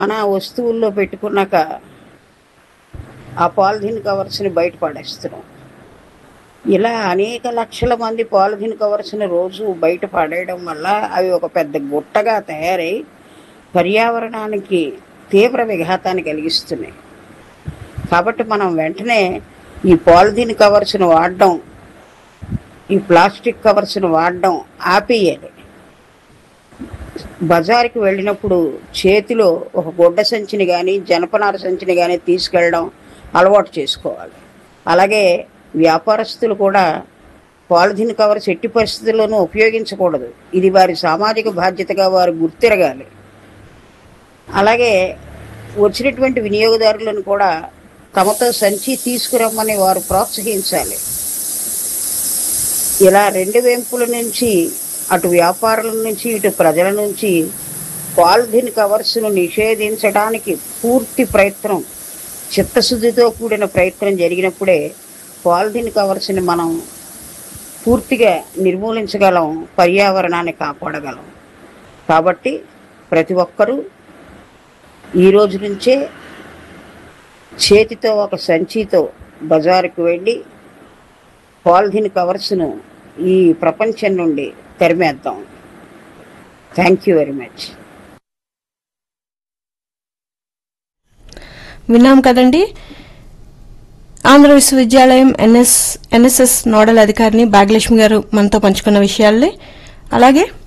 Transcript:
మన వస్తువుల్లో పెట్టుకున్నాక ఆ పాలిథిన్ కవర్స్ని బయట పడేస్తున్నాం ఇలా అనేక లక్షల మంది పాలిథిన్ కవర్స్ని రోజు బయట పడేయడం వల్ల అవి ఒక పెద్ద గుట్టగా తయారై పర్యావరణానికి తీవ్ర విఘాతాన్ని కలిగిస్తున్నాయి కాబట్టి మనం వెంటనే ఈ పాలిథిన్ కవర్స్ని వాడడం ఈ ప్లాస్టిక్ కవర్స్ని వాడడం ఆపేయాలి బజారుకి వెళ్ళినప్పుడు చేతిలో ఒక గుడ్డ సంచిని కానీ జనపనార సంచిని కానీ తీసుకెళ్ళడం అలవాటు చేసుకోవాలి అలాగే వ్యాపారస్తులు కూడా పాలిథిన్ కవర్స్ ఎట్టి పరిస్థితుల్లోనూ ఉపయోగించకూడదు ఇది వారి సామాజిక బాధ్యతగా వారు గుర్తిరగాలి అలాగే వచ్చినటువంటి వినియోగదారులను కూడా తమతో సంచి తీసుకురమ్మని వారు ప్రోత్సహించాలి ఇలా రెండు వెంపుల నుంచి అటు వ్యాపారుల నుంచి ఇటు ప్రజల నుంచి పాలిథిన్ కవర్స్ను నిషేధించడానికి పూర్తి ప్రయత్నం చిత్తశుద్ధితో కూడిన ప్రయత్నం జరిగినప్పుడే పాలిథిన్ కవర్స్ని మనం పూర్తిగా నిర్మూలించగలం పర్యావరణాన్ని కాపాడగలం కాబట్టి ప్రతి ఒక్కరూ ఈ రోజు నుంచే చేతితో ఒక సంచితో బజారుకు వెళ్ళి పాలిథిన్ కవర్స్ను ఈ ప్రపంచం నుండి తరిమేద్దాం థ్యాంక్ యూ వెరీ మచ్ విన్నాం కదండి ఆంధ్ర విశ్వవిద్యాలయం ఎన్ఎస్ ఎన్ఎస్ఎస్ నోడల్ అధికారిని భాగ్యలక్ష్మి గారు మనతో పంచుకున్న విషయాల్ని అలాగే